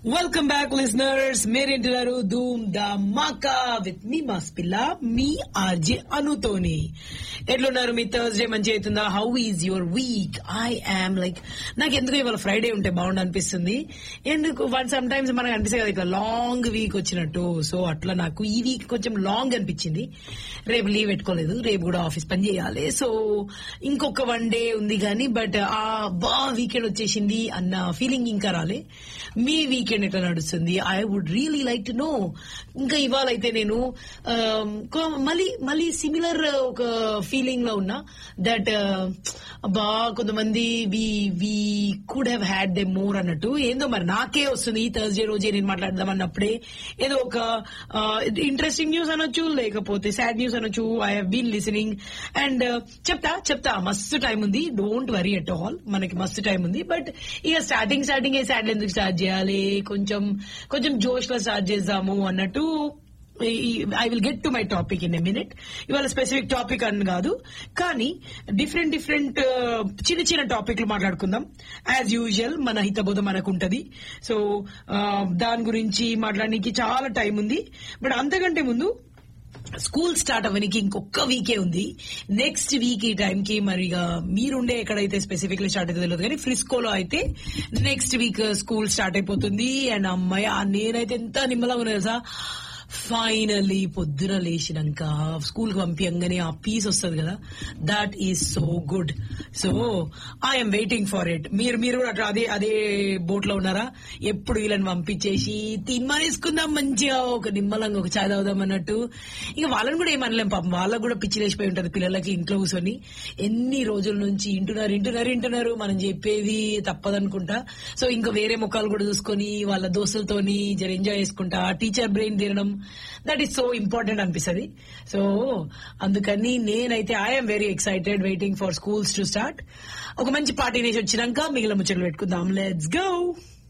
welcome back listeners మీరేంటున్నారు ధూమ్ the మాకా with me mass పిల్ల మీ ఆర్జే అనుతోని ఎట్లున్నారు మీ థర్స్డే మంచి అవుతుందా how is your week I am like నాకు ఎందుకు ఇవాళ ఫ్రైడే ఉంటే బాగుండు అనిపిస్తుంది ఎందుకు వన్ సమ్ టైమ్స్ మనకు అనిపిస్తుంది కదా ఇట్లా లాంగ్ వీక్ వచ్చినట్టు సో అట్లా నాకు ఈ వీక్ కొంచెం లాంగ్ అనిపించింది రేపు లీవ్ పెట్టుకోలేదు రేపు కూడా ఆఫీస్ పని చేయాలి సో ఇంకొక వన్ డే ఉంది కానీ బట్ ఆ బా వీకెండ్ వచ్చేసింది అన్న ఫీలింగ్ ఇంకా రాలే మీ వీకెండ్ ఎట్లా నడుస్తుంది I would really like to know ఇంకా ఇవాళ అయితే నేను um, కొ- మళ్ళీ మళ్ళీ సిమిలర్ ఒక ఫీలింగ్ లో ఉన్నా దట్ బా కొంతమంది we we could have had they more అన్నట్టు ఏందో మరి నాకే వస్తుంది ఈ థర్స్డే రోజే నేను మాట్లాడదాం అన్నప్పుడే ఏదో ఒక ఇంట్రెస్టింగ్ న్యూస్ అనొచ్చు లేకపోతే సాడ్ న్యూస్ అనొచ్చు I have been listening and చెప్తా చెప్తా మస్తు టైం ఉంది డోంట్ వరీ అట్ ఆల్ మనకి మస్తు టైం ఉంది బట్ ఇక స్టార్టింగ్ స్టార్టింగ్ ఏ సాడ్ ఎందుకు స్టార్ట్ చేయాలి కొంచెం కొంచెం జోష్ లో స్టార్ట్ చేద్దాము అన్నట్టు I will get to my topic in a minute ఇవాళ స్పెసిఫిక్ టాపిక్ అని కాదు కానీ డిఫరెంట్ డిఫరెంట్ చిన్న చిన్న టాపిక్లు మాట్లాడుకుందాం యాజ్ యూజువల్ మన హితబోధ మనకు ఉంటది సో దాని గురించి మాట్లాడడానికి చాలా టైం ఉంది బట్ అంతకంటే ముందు స్కూల్ స్టార్ట్ అవ్వడానికి ఇంకొక వీకే ఉంది నెక్స్ట్ వీక్ ఈ టైం కి మరి ఇక మీరుండే ఎక్కడైతే స్పెసిఫిక్లీ స్టార్ట్ అయితే తెలియదు కానీ ఫ్రిస్కోలో అయితే నెక్స్ట్ వీక్ స్కూల్ స్టార్ట్ అయిపోతుంది అండ్ అమ్మాయి నేనైతే ఎంత నిమ్మలంగా ఉన్నా తెలుసా ఫైనల్లీ పొద్దున లేచినాక స్కూల్ కి పంపించగానే ఆ పీస్ వస్తుంది కదా that is so good so I'm waiting for it మీరు మీరు కూడా అట్లా అదే అదే బోట్ లో ఉన్నారా ఎప్పుడు వీళ్ళని పంపించేసి తిన్మానేసుకుందాం మంచిగా ఒక నిమ్మలంగా ఒక చాయ్ తాగుదాం అన్నట్టు ఇక వాళ్ళని కూడా ఏమనలేం పాపం వాళ్ళకు కూడా పిచ్చి లేచిపోయి ఉంటది పిల్లలకి ఇంట్లో కూర్చొని ఎన్ని రోజుల నుంచి ఇంటున్నారు ఇంటున్నారు ఇంటున్నారు మనం చెప్పేది తప్పదనుకుంటా సో ఇంకా వేరే ముఖాలు కూడా చూసుకొని వాళ్ళ దోస్తులతోని జర ఎంజాయ్ చేసుకుంటా టీచర్ బ్రెయిన్ తినడం దట్ ఈస్ సో ఇంపార్టెంట్ అనిపిస్తుంది సో అందుకని నేనైతే I'm very excited waiting for schools to start ఒక మంచి పార్టీ నేసి వచ్చినాక మిగిలిన ముచ్చట్లు పెట్టుకుందాం లెట్స్ గో